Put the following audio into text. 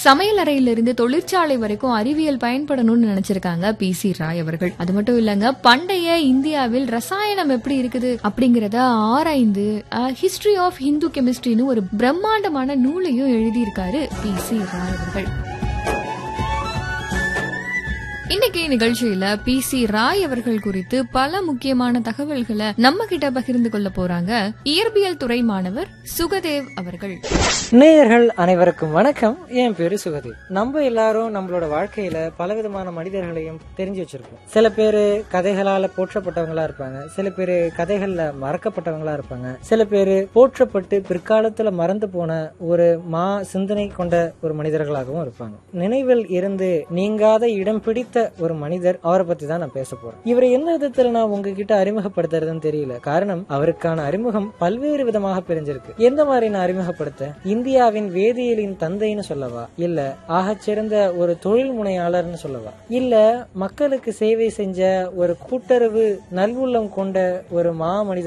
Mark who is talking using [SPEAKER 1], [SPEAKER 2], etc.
[SPEAKER 1] சமையல் அறையிலிருந்து தொழிற்சாலை வரைக்கும் அறிவியல் பயன்படணும்னு நினைச்சிருக்காங்க பி சி ராய் அவர்கள் அது மட்டும் இல்லங்க பண்டைய இந்தியாவில் ரசாயனம் எப்படி இருக்குது அப்படிங்கறத ஆராய்ந்து ஹிஸ்டரி ஆஃப் ஹிந்து கெமிஸ்ட்ரின்னு ஒரு பிரம்மாண்டமான நூலையும் எழுதியிருக்காரு பி சி ராய் அவர்கள் இன்னைக்கு நிகழ்ச்சியில பி சி ராய் அவர்கள் குறித்து பல முக்கியமான தகவல்களை நம்ம கிட்ட பகிர்ந்து கொள்ள போறாங்க இயற்பியல் துறை மாணவர் சுகதேவ் அவர்கள்
[SPEAKER 2] நேயர்கள் அனைவருக்கும் வணக்கம் என் பேரு சுகதேவ் நம்ம எல்லாரும் நம்மளோட வாழ்க்கையில பலவிதமான மனிதர்களையும் தெரிஞ்சு வச்சிருப்போம் சில பேரு கதைகளால போற்றப்பட்டவங்களா இருப்பாங்க சில பேரு கதைகள்ல மறக்கப்பட்டவங்களா இருப்பாங்க சில பேரு போற்றப்பட்டு பிற்காலத்துல மறந்து போன ஒரு மா சிந்தனை கொண்ட ஒரு மனிதர்களாகவும் இருப்பாங்க நினைவில் இருந்து நீங்காத இடம் பிடித்த ஒரு மனிதர் அவரை பத்தி தான் நான் பேச போறேன் இவரை எந்த விதத்துல நான் உங்ககிட்ட அறிமுகப்படுத்துறதுன்னு தெரியல காரணம் அவருக்கான அறிமுகம் பல்வேறு விதமாக பிரிஞ்சிருக்கு எந்த மாதிரி நான் அறிமுகப்படுத்த இந்தியாவின் வேதியியலின் தந்தைன்னு சொல்லவா இல்ல ஆகச்சிறந்த ஒரு தொழில் முனையாளர்னு சொல்லவா இல்ல மக்களுக்கு சேவை செஞ்ச ஒரு கூட்டுறவு நல்வுள்ளம் கொண்ட ஒரு மா